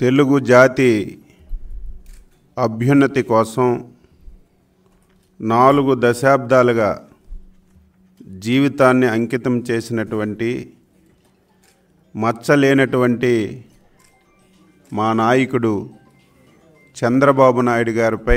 తెలుగు జాతి అభ్యున్నతి కోసం నాలుగు దశాబ్దాలుగా జీవితాన్ని అంకితం చేసినటువంటి మచ్చలేనటువంటి మా నాయకుడు చంద్రబాబు నాయుడు గారిపై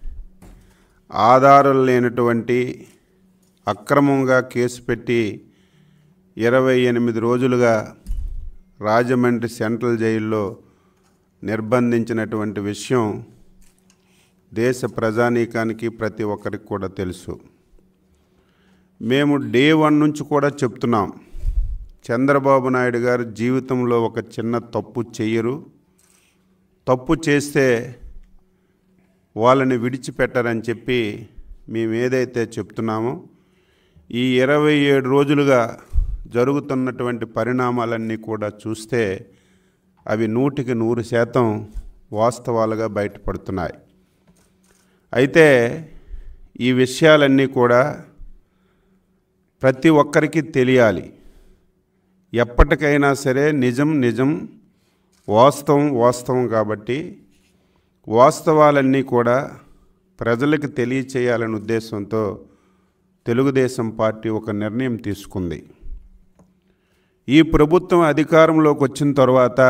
ఆధారం లేనటువంటి అక్రమంగా కేసు పెట్టి ఇరవై ఎనిమిది రోజులుగా రాజమండ్రి సెంట్రల్ జైల్లో నిర్బంధించినటువంటి విషయం దేశ ప్రజానీకానికి ప్రతి ఒక్కరికి కూడా తెలుసు మేము డే వన్ నుంచి కూడా చెప్తున్నాం చంద్రబాబు నాయుడు గారు జీవితంలో ఒక చిన్న తప్పు చెయ్యరు తప్పు చేస్తే వాళ్ళని విడిచిపెట్టరని చెప్పి మేము ఏదైతే చెప్తున్నామో ఈ ఇరవై ఏడు రోజులుగా జరుగుతున్నటువంటి పరిణామాలన్నీ కూడా చూస్తే అవి నూటికి నూరు శాతం వాస్తవాలుగా బయటపడుతున్నాయి అయితే ఈ విషయాలన్నీ కూడా ప్రతి ఒక్కరికి తెలియాలి ఎప్పటికైనా సరే నిజం నిజం వాస్తవం వాస్తవం కాబట్టి వాస్తవాలన్నీ కూడా ప్రజలకు తెలియచేయాలనే ఉద్దేశంతో తెలుగుదేశం పార్టీ ఒక నిర్ణయం తీసుకుంది ఈ ప్రభుత్వం అధికారంలోకి వచ్చిన తర్వాత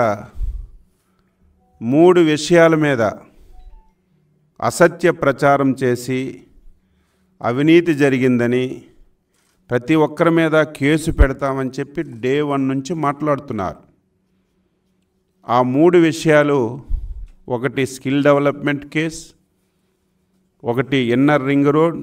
మూడు విషయాల మీద అసత్య ప్రచారం చేసి అవినీతి జరిగిందని ప్రతి ఒక్కరి మీద కేసు పెడతామని చెప్పి డే వన్ నుంచి మాట్లాడుతున్నారు ఆ మూడు విషయాలు ఒకటి స్కిల్ డెవలప్మెంట్ కేస్ ఒకటి ఇన్నర్ రింగ్ రోడ్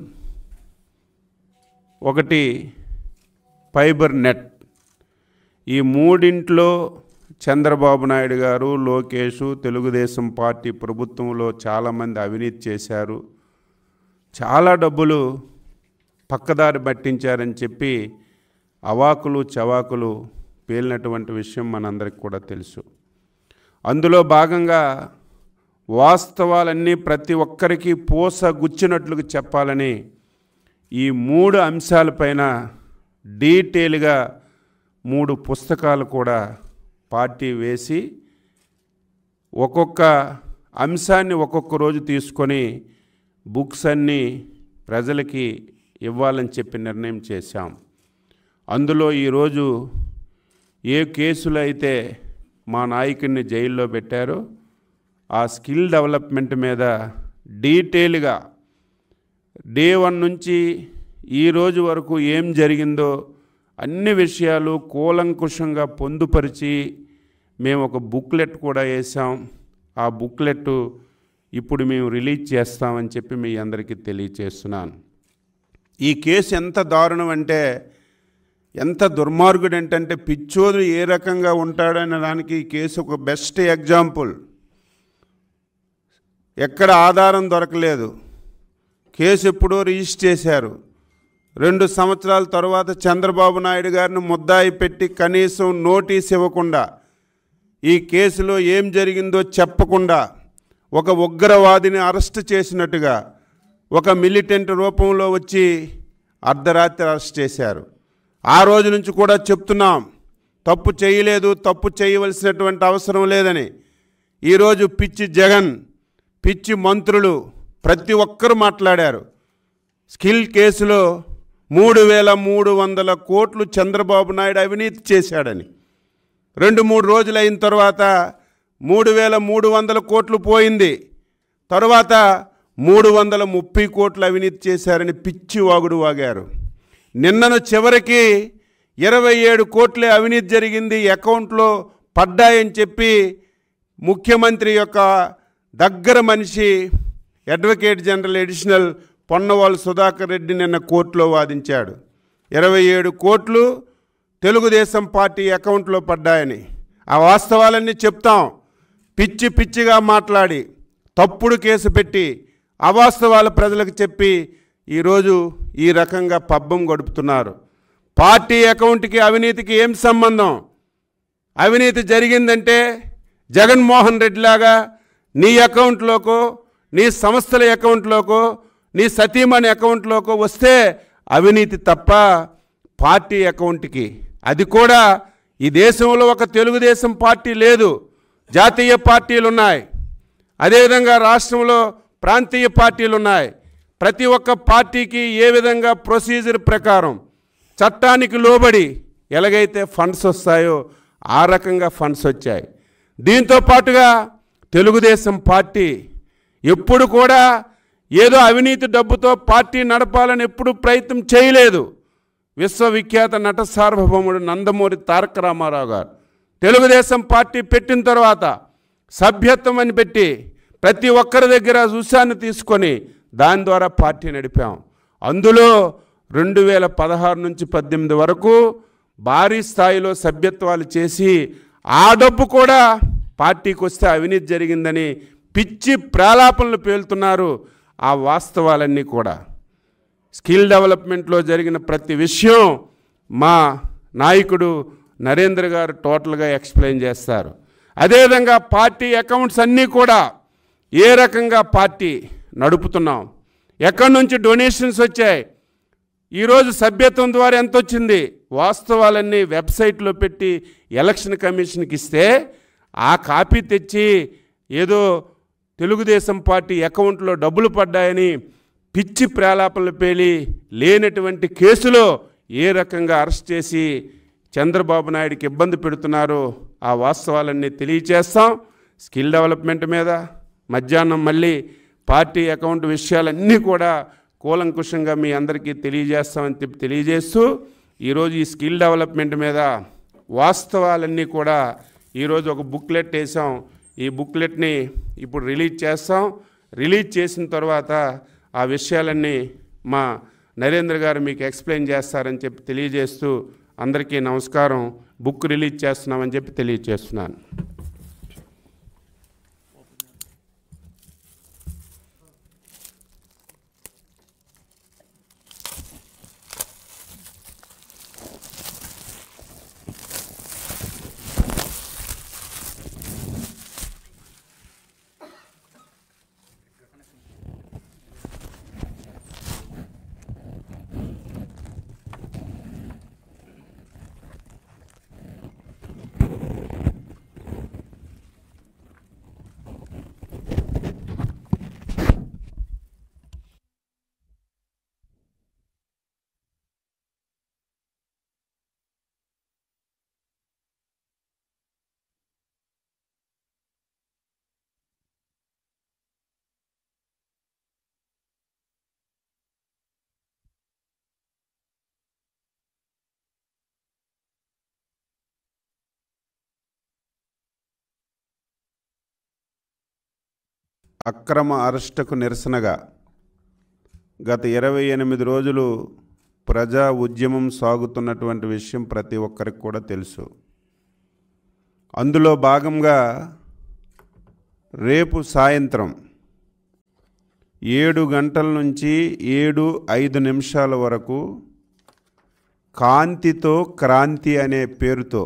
ఒకటి ఫైబర్ నెట్ ఈ మూడింట్లో చంద్రబాబు నాయుడు గారు లోకేష్ తెలుగుదేశం పార్టీ ప్రభుత్వంలో చాలామంది అవినీతి చేశారు చాలా డబ్బులు పక్కదారి పట్టించారని చెప్పి అవాకులు చవాకులు పేలినటువంటి విషయం మనందరికి కూడా తెలుసు అందులో భాగంగా వాస్తవాలన్నీ ప్రతి ఒక్కరికి పూస గుచ్చినట్లుగా చెప్పాలని ఈ మూడు అంశాలపైన డీటెయిల్గా మూడు పుస్తకాలు కూడా పార్టీ వేసి ఒక్కొక్క అంశాన్ని ఒక్కొక్క రోజు తీసుకొని బుక్స్ అన్నీ ప్రజలకి ఇవ్వాలని చెప్పి నిర్ణయం చేశాం అందులో ఈరోజు ఏ కేసులు అయితే మా నాయకుడిని జైల్లో పెట్టారో ఆ స్కిల్ డెవలప్మెంట్ మీద డీటెయిల్గా డే వన్ నుంచి ఈ రోజు వరకు ఏం జరిగిందో అన్ని విషయాలు కూలంకుషంగా పొందుపరిచి మేము ఒక బుక్లెట్ కూడా వేసాం ఆ బుక్లెట్ ఇప్పుడు మేము రిలీజ్ చేస్తామని చెప్పి మీ అందరికీ తెలియచేస్తున్నాను ఈ కేసు ఎంత దారుణం అంటే ఎంత దుర్మార్గుడు ఏంటంటే పిచ్చోడు ఏ రకంగా ఉంటాడనే దానికి ఈ కేసు ఒక బెస్ట్ ఎగ్జాంపుల్ ఎక్కడ ఆధారం దొరకలేదు కేసు ఎప్పుడో రిజిస్టర్ చేశారు రెండు సంవత్సరాల తర్వాత చంద్రబాబు నాయుడు గారిని ముద్దాయి పెట్టి కనీసం నోటీస్ ఇవ్వకుండా ఈ కేసులో ఏం జరిగిందో చెప్పకుండా ఒక ఉగ్రవాదిని అరెస్ట్ చేసినట్టుగా ఒక మిలిటెంట్ రూపంలో వచ్చి అర్ధరాత్రి అరెస్ట్ చేశారు ఆ రోజు నుంచి కూడా చెప్తున్నాం తప్పు చేయలేదు తప్పు చేయవలసినటువంటి అవసరం లేదని ఈరోజు పిచ్చి జగన్ పిచ్చి మంత్రులు ప్రతి ఒక్కరు మాట్లాడారు స్కిల్ కేసులో మూడు వేల మూడు వందల కోట్లు చంద్రబాబు నాయుడు అవినీతి చేశాడని రెండు మూడు రోజులు అయిన తర్వాత మూడు వేల మూడు వందల కోట్లు పోయింది తర్వాత మూడు వందల ముప్పై కోట్లు అవినీతి చేశారని పిచ్చి వాగుడు వాగారు నిన్నను చివరికి ఇరవై ఏడు కోట్లే అవినీతి జరిగింది అకౌంట్లో పడ్డాయని చెప్పి ముఖ్యమంత్రి యొక్క దగ్గర మనిషి advocate general additional Ponnavolu Sudhakar Reddy నిన్న కోర్టులో వాదించాడు ఇరవై ఏడు కోట్లు తెలుగుదేశం పార్టీ అకౌంట్లో పడ్డాయని ఆ వాస్తవాలన్నీ చెప్తాం పిచ్చి పిచ్చిగా మాట్లాడి తప్పుడు కేసు పెట్టి అవాస్తవాలు ప్రజలకు చెప్పి ఈరోజు ఈ రకంగా పబ్బం గడుపుతున్నారు పార్టీ అకౌంట్కి అవినీతికి ఏం సంబంధం అవినీతి జరిగిందంటే జగన్మోహన్ రెడ్డి లాగా నీ అకౌంట్లోకో నీ సంస్థల అకౌంట్లోకో నీ సతీమణి అకౌంట్లోకో వస్తే అవినీతి తప్ప పార్టీ అకౌంట్కి అది కూడా ఈ దేశంలో ఒక తెలుగుదేశం పార్టీ లేదు జాతీయ పార్టీలు ఉన్నాయి అదేవిధంగా రాష్ట్రంలో ప్రాంతీయ పార్టీలు ఉన్నాయి ప్రతి ఒక్క పార్టీకి ఏ విధంగా ప్రొసీజర్ ప్రకారం చట్టానికి లోబడి ఎలాగైతే ఫండ్స్ వస్తాయో ఆ రకంగా ఫండ్స్ వచ్చాయి దీంతో పాటుగా తెలుగుదేశం పార్టీ ఎప్పుడు కూడా ఏదో అవినీతి డబ్బుతో పార్టీ నడపాలని ఎప్పుడు ప్రయత్నం చేయలేదు విశ్వవిఖ్యాత నట సార్వభౌముడు నందమూరి తారక రామారావు గారు తెలుగుదేశం పార్టీ పెట్టిన తర్వాత సభ్యత్వం అని పెట్టి ప్రతి ఒక్కరి దగ్గర చూశాన్ని తీసుకొని దాని ద్వారా పార్టీ నడిపాం అందులో రెండు వేల పదహారు నుంచి పద్దెనిమిది వరకు భారీ స్థాయిలో సభ్యత్వాలు చేసి ఆ డబ్బు కూడా పార్టీకి వస్తే అవినీతి జరిగిందని పిచ్చి ప్రాలాపనలు పేలుతున్నారు ఆ వాస్తవాలన్నీ కూడా స్కిల్ డెవలప్మెంట్లో జరిగిన ప్రతి విషయం మా నాయకుడు నరేంద్ర గారు టోటల్గా ఎక్స్ప్లెయిన్ చేస్తారు అదేవిధంగా పార్టీ అకౌంట్స్ అన్నీ కూడా ఏ రకంగా పార్టీ నడుపుతున్నాం ఎక్కడి నుంచి డొనేషన్స్ వచ్చాయి ఈరోజు సభ్యత్వం ద్వారా ఎంత వచ్చింది వాస్తవాలన్నీ వెబ్సైట్లో పెట్టి ఎలక్షన్ కమిషన్కి ఇస్తే ఆ కాపీ తెచ్చి ఏదో తెలుగుదేశం పార్టీ అకౌంట్లో డబ్బులు పడ్డాయని పిచ్చి ప్రేలాపనలు పేలి లేనటువంటి కేసులో ఏ రకంగా అరెస్ట్ చేసి చంద్రబాబు నాయుడికి ఇబ్బంది పెడుతున్నారో ఆ వాస్తవాలన్నీ తెలియచేస్తాం స్కిల్ డెవలప్మెంట్ మీద మధ్యాహ్నం మళ్ళీ పార్టీ అకౌంట్ విషయాలన్నీ కూడా కూలంకుషంగా మీ అందరికీ తెలియజేస్తామని చెప్పి తెలియజేస్తూ ఈరోజు ఈ స్కిల్ డెవలప్మెంట్ మీద వాస్తవాలన్నీ కూడా ఈరోజు ఒక బుక్లెట్ వేసాం ఈ బుక్లెట్ని ఇప్పుడు రిలీజ్ చేస్తాం రిలీజ్ చేసిన తర్వాత ఆ విషయాలన్నీ మా నరేంద్ర గారు మీకు ఎక్స్ప్లెయిన్ చేస్తారని చెప్పి తెలియజేస్తూ అందరికీ నమస్కారం బుక్ రిలీజ్ చేస్తున్నామని చెప్పి తెలియజేస్తున్నాను అక్రమ అరెస్టుకు నిరసనగా గత ఇరవై ఎనిమిది రోజులు ప్రజా ఉద్యమం సాగుతున్నటువంటి విషయం ప్రతి ఒక్కరికి కూడా తెలుసు అందులో భాగంగా రేపు సాయంత్రం ఏడు గంటల నుంచి ఏడు ఐదు నిమిషాల వరకు కాంతితో క్రాంతి అనే పేరుతో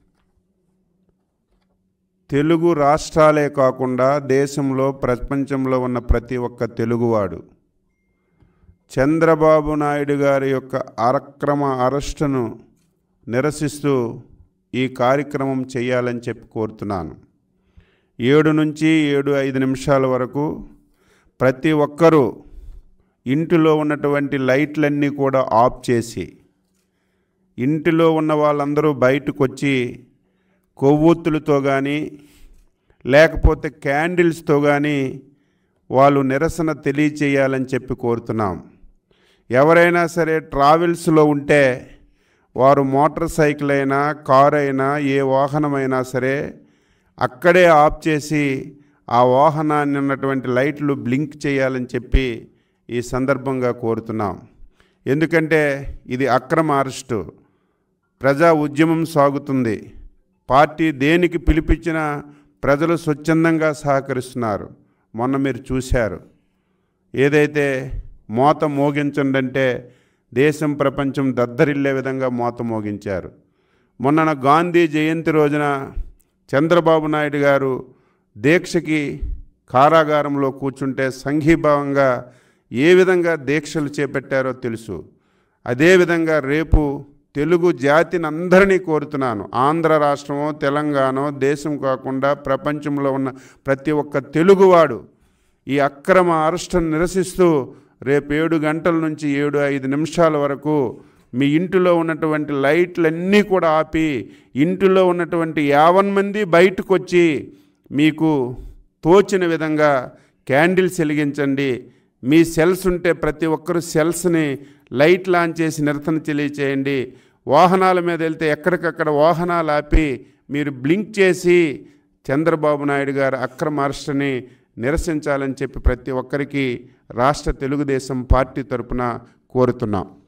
తెలుగు రాష్ట్రాలే కాకుండా దేశంలో ప్రపంచంలో ఉన్న ప్రతి ఒక్క తెలుగువాడు చంద్రబాబు నాయుడు గారి యొక్క అక్రమ అరెస్టును నిరసిస్తూ ఈ కార్యక్రమం చేయాలని చెప్పి కోరుతున్నాను ఏడు నుంచి ఏడు ఐదు నిమిషాల వరకు ప్రతి ఒక్కరూ ఇంటిలో ఉన్నటువంటి లైట్లన్నీ కూడా ఆఫ్ చేసి ఇంటిలో ఉన్న వాళ్ళందరూ బయటకు వచ్చి కొవ్వొత్తులతో కానీ లేకపోతే క్యాండిల్స్తో కానీ వాళ్ళు నిరసన తెలియచేయాలని చెప్పి కోరుతున్నాం ఎవరైనా సరే ట్రావెల్స్లో ఉంటే వారు మోటార్ సైకిల్ అయినా కారు అయినా ఏ వాహనమైనా సరే అక్కడే ఆఫ్ చేసి ఆ వాహనాన్ని ఉన్నటువంటి లైట్లు బ్లింక్ చేయాలని చెప్పి ఈ సందర్భంగా కోరుతున్నాం ఎందుకంటే ఇది అక్రమ అరెస్టు ప్రజా ఉద్యమం సాగుతుంది పార్టీ దేనికి పిలిపించినా ప్రజలు స్వచ్ఛందంగా సహకరిస్తున్నారు మొన్న మీరు చూశారు ఏదైతే మోత మోగించండి అంటే దేశం ప్రపంచం దద్దరిల్లే విధంగా మోత మోగించారు మొన్న గాంధీ జయంతి రోజున చంద్రబాబు నాయుడు గారు దీక్షకి కారాగారంలో కూర్చుంటే సంఘీభావంగా ఏ విధంగా దీక్షలు చేపట్టారో తెలుసు అదేవిధంగా రేపు తెలుగు జాతిని అందరినీ కోరుతున్నాను ఆంధ్ర రాష్ట్రమో తెలంగాణ దేశం కాకుండా ప్రపంచంలో ఉన్న ప్రతి ఒక్క తెలుగువాడు ఈ అక్రమ అరెస్టును నిరసిస్తూ రేపు ఏడు గంటల నుంచి ఏడు ఐదు నిమిషాల వరకు మీ ఇంటిలో ఉన్నటువంటి లైట్లన్నీ కూడా ఆపి ఇంటిలో ఉన్నటువంటి యావన్ మంది బయటకు వచ్చి మీకు తోచిన విధంగా క్యాండిల్స్ వెలిగించండి మీ సెల్స్ ఉంటే ప్రతి ఒక్కరు సెల్స్ని లైట్ లాంచ్ చేసి నిరసన తెలియచేయండి వాహనాల మీద వెళ్తే ఎక్కడికక్కడ వాహనాలు ఆపి మీరు బ్లింక్ చేసి చంద్రబాబు నాయుడు గారు అక్రమ అరెస్టుని నిరసించాలని చెప్పి ప్రతి ఒక్కరికి రాష్ట్ర తెలుగుదేశం పార్టీ తరపున కోరుతున్నాం